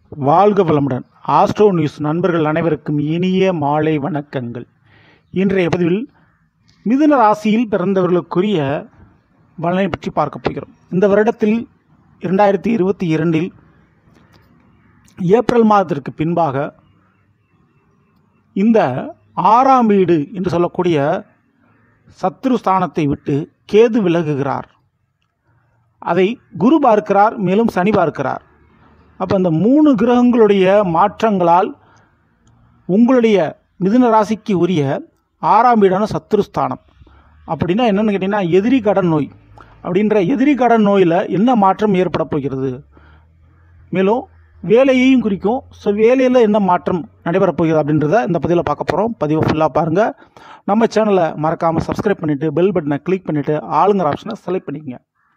வாழ்க வளமுடன் astro news நண்பர்கள் அனைவருக்கும் இனிய மாலை வணக்கங்கள் இன்றைய பதிவில் மிதுன ராசியில் பிறந்தவர்களுக்குரிய பலனை பற்றி பார்க்க போகிறோம் இந்த வருடத்தில் இரண்டாயிரத்தி இருபத்தி இரண்டில் ஏப்ரல் மாதத்திற்கு பின்பாக இந்த ஆறாம் வீடு என்று சொல்லக்கூடிய சத்ரு ஸ்தானத்தை விட்டு கேது விலகுகிறார் அதை குரு பார்க்கிறார் மேலும் சனி பார்க்கிறார் அப்போ அந்த மூணு கிரகங்களுடைய மாற்றங்களால் உங்களுடைய மிதுன ராசிக்கு உரிய ஆறாம் வீடான சத்ருஸ்தானம் அப்படின்னா என்னென்னு கேட்டிங்கன்னா எதிரி கடன் நோய் அப்படின்ற எதிரி கடன் நோயில் என்ன மாற்றம் ஏற்பட போகிறது மேலும் வேலையையும் குறிக்கும் ஸோ வேலையில் என்ன மாற்றம் நடைபெறப் போகிறது அப்படின்றத இந்த பதிவில் பார்க்க போகிறோம் பதிவை ஃபுல்லாக பாருங்கள் நம்ம சேனலை மறக்காமல் சப்ஸ்கிரைப் பண்ணிவிட்டு பெல் பட்டனை கிளிக் பண்ணிவிட்டு ஆளுங்கிற ஆப்ஷனை செலக்ட் பண்ணிக்கங்க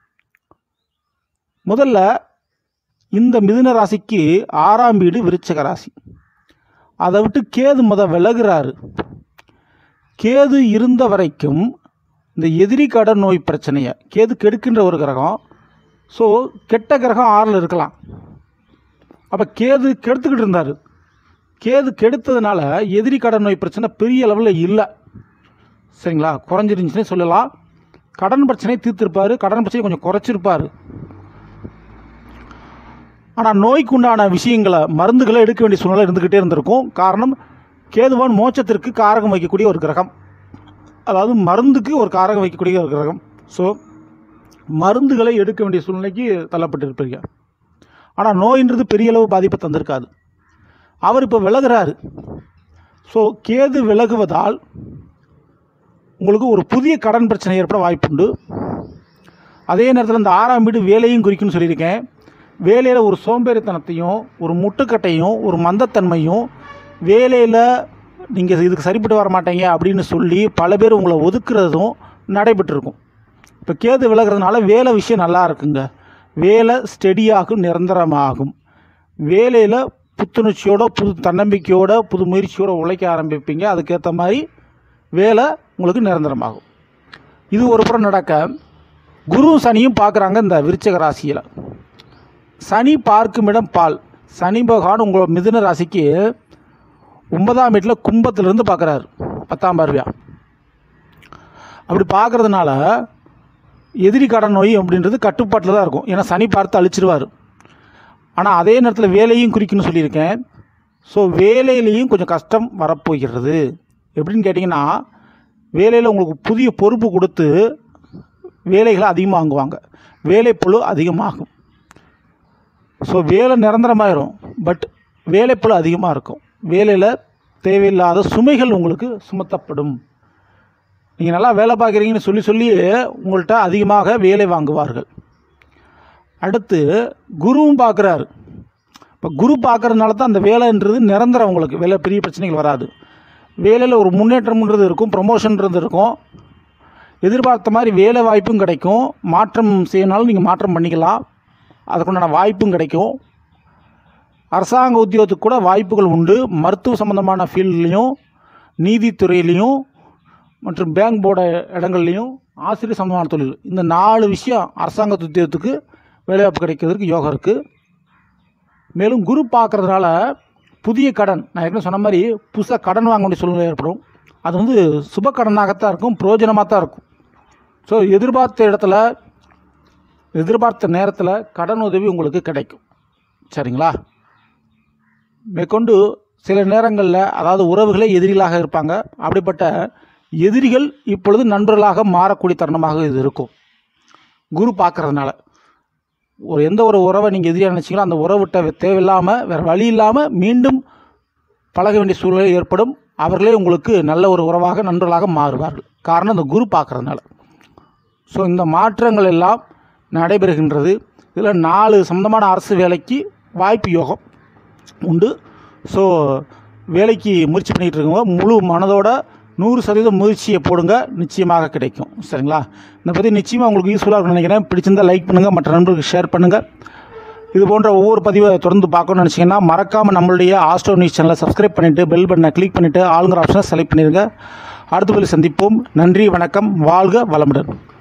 முதல்ல இந்த மிதுன ராசிக்கு ஆறாம் வீடு விருச்சக ராசி அதை விட்டு கேது முத விலகுறாரு கேது இருந்த வரைக்கும் இந்த எதிரி கடன் நோய் பிரச்சனையை கேது கெடுக்கின்ற ஒரு கிரகம் ஸோ கெட்ட கிரகம் ஆறில் இருக்கலாம் அப்போ கேது கெடுத்துக்கிட்டு இருந்தார் கேது கெடுத்ததுனால எதிரி கடன் நோய் பிரச்சனை பெரிய லெவலில் இல்லை சரிங்களா குறைஞ்சிருந்துச்சுன்னே சொல்லலாம் கடன் பிரச்சனையை தீர்த்திருப்பார் கடன் பிரச்சனையை கொஞ்சம் குறைச்சிருப்பார் ஆனால் நோய்க்கு உண்டான விஷயங்களை மருந்துகளை எடுக்க வேண்டிய சூழ்நிலை இருந்துக்கிட்டே இருந்திருக்கும் காரணம் கேதுவான் மோட்சத்திற்கு காரகம் வைக்கக்கூடிய ஒரு கிரகம் அதாவது மருந்துக்கு ஒரு காரகம் வைக்கக்கூடிய ஒரு கிரகம் ஸோ மருந்துகளை எடுக்க வேண்டிய சூழ்நிலைக்கு தள்ளப்பட்டிருப்பீங்க ஆனால் நோயின்றது பெரிய அளவு பாதிப்பை தந்திருக்காது அவர் இப்போ விலகுறாரு ஸோ கேது விலகுவதால் உங்களுக்கு ஒரு புதிய கடன் பிரச்சனை ஏற்பட வாய்ப்புண்டு அதே நேரத்தில் இந்த ஆறாம் வீடு வேலையும் குறிக்குன்னு சொல்லியிருக்கேன் வேலையில் ஒரு சோம்பேறித்தனத்தையும் ஒரு முட்டுக்கட்டையும் ஒரு மந்தத்தன்மையும் வேலையில் நீங்கள் இதுக்கு சரிப்பட்டு வர மாட்டீங்க அப்படின்னு சொல்லி பல பேர் உங்களை ஒதுக்குறதும் நடைபெற்றிருக்கும் இப்போ கேது விலகிறதுனால வேலை விஷயம் நல்லா இருக்குங்க வேலை ஸ்டெடியாகும் நிரந்தரமாகும் வேலையில் புத்துணர்ச்சியோட புது தன்னம்பிக்கையோட புது முயற்சியோடு உழைக்க ஆரம்பிப்பீங்க அதுக்கேற்ற மாதிரி வேலை உங்களுக்கு நிரந்தரமாகும் இது ஒரு புறம் நடக்க குரு சனியும் பார்க்குறாங்க இந்த விருச்சக ராசியில் சனி பார்க்கும் இடம் பால் சனி பகவான் உங்கள் மிதுன ராசிக்கு ஒன்பதாம் வீட்டில் கும்பத்திலிருந்து பார்க்குறாரு பத்தாம் பார்வையா அப்படி பார்க்குறதுனால எதிரி கடன் நோய் அப்படின்றது கட்டுப்பாட்டில் தான் இருக்கும் ஏன்னா சனி பார்த்து அழிச்சிருவார் ஆனால் அதே நேரத்தில் வேலையும் குறிக்குன்னு சொல்லியிருக்கேன் ஸோ வேலையிலையும் கொஞ்சம் கஷ்டம் வரப்போகிறது எப்படின்னு கேட்டிங்கன்னா வேலையில் உங்களுக்கு புதிய பொறுப்பு கொடுத்து வேலைகளை அதிகமாக வாங்குவாங்க வேலைப்பொழு அதிகமாகும் ஸோ வேலை நிரந்தரமாயிரும் பட் வேலைப்பொழு அதிகமாக இருக்கும் வேலையில் தேவையில்லாத சுமைகள் உங்களுக்கு சுமத்தப்படும் நீங்கள் நல்லா வேலை பார்க்குறீங்கன்னு சொல்லி சொல்லி உங்கள்கிட்ட அதிகமாக வேலை வாங்குவார்கள் அடுத்து குருவும் பார்க்குறாரு இப்போ குரு பார்க்குறதுனால தான் அந்த வேலைன்றது நிரந்தரம் உங்களுக்கு வேலை பெரிய பிரச்சனைகள் வராது வேலையில் ஒரு முன்னேற்றம்ன்றது இருக்கும் ப்ரொமோஷன்ன்றது இருக்கும் எதிர்பார்த்த மாதிரி வேலை வாய்ப்பும் கிடைக்கும் மாற்றம் செய்யனாலும் நீங்கள் மாற்றம் பண்ணிக்கலாம் அதுக்குண்டான வாய்ப்பும் கிடைக்கும் அரசாங்க உத்தியோகத்துக்கு கூட வாய்ப்புகள் உண்டு மருத்துவ சம்மந்தமான ஃபீல்ட்லேயும் நீதித்துறையிலையும் மற்றும் பேங்க் போர்டு இடங்கள்லையும் ஆசிரியர் சம்மந்தமான தொழில் இந்த நாலு விஷயம் அரசாங்க உத்தியோகத்துக்கு வேலைவாய்ப்பு கிடைக்கிறதுக்கு யோகம் இருக்குது மேலும் குரு பார்க்குறதுனால புதிய கடன் நான் ஏற்கனவே சொன்ன மாதிரி புதுசாக கடன் வாங்க வேண்டிய சூழ்நிலை ஏற்படும் அது வந்து சுப கடனாகத்தான் இருக்கும் பிரயோஜனமாக தான் இருக்கும் ஸோ எதிர்பார்த்த இடத்துல எதிர்பார்த்த நேரத்தில் கடன் உதவி உங்களுக்கு கிடைக்கும் சரிங்களா மேற்கொண்டு சில நேரங்களில் அதாவது உறவுகளே எதிரிகளாக இருப்பாங்க அப்படிப்பட்ட எதிரிகள் இப்பொழுது நண்பர்களாக மாறக்கூடிய தருணமாக இது இருக்கும் குரு பார்க்கறதுனால ஒரு எந்த ஒரு உறவை நீங்கள் எதிரியாக நினச்சிங்களோ அந்த உறவுகிட்ட தேவையில்லாமல் வேறு வழி இல்லாமல் மீண்டும் பழக வேண்டிய சூழ்நிலை ஏற்படும் அவர்களே உங்களுக்கு நல்ல ஒரு உறவாக நண்பர்களாக மாறுவார்கள் காரணம் இந்த குரு பார்க்கறதுனால ஸோ இந்த மாற்றங்கள் எல்லாம் நடைபெறுகின்றது இதில் நாலு சொந்தமான அரசு வேலைக்கு வாய்ப்பு யோகம் உண்டு ஸோ வேலைக்கு முயற்சி பண்ணிகிட்டு இருக்கவங்க முழு மனதோட நூறு சதவீதம் முயற்சியை போடுங்க நிச்சயமாக கிடைக்கும் சரிங்களா இதை பற்றி நிச்சயமாக உங்களுக்கு யூஸ்ஃபுல்லாக இருக்கும்னு நினைக்கிறேன் பிடிச்சிருந்தால் லைக் பண்ணுங்கள் மற்ற நண்பர்களுக்கு ஷேர் பண்ணுங்கள் இது போன்ற ஒவ்வொரு பதிவை தொடர்ந்து பார்க்கணும்னு நினச்சிங்கன்னா மறக்காமல் நம்மளுடைய ஆஸ்ட்ரோ நியூஸ் சேனலை சப்ஸ்கிரைப் பண்ணிவிட்டு பெல் பட்டனை கிளிக் பண்ணிவிட்டு ஆளுங்கிற ஆப்ஷனை செலக்ட் பண்ணிடுங்க அடுத்த பதில் சந்திப்போம் நன்றி வணக்கம் வாழ்க வளமுடன்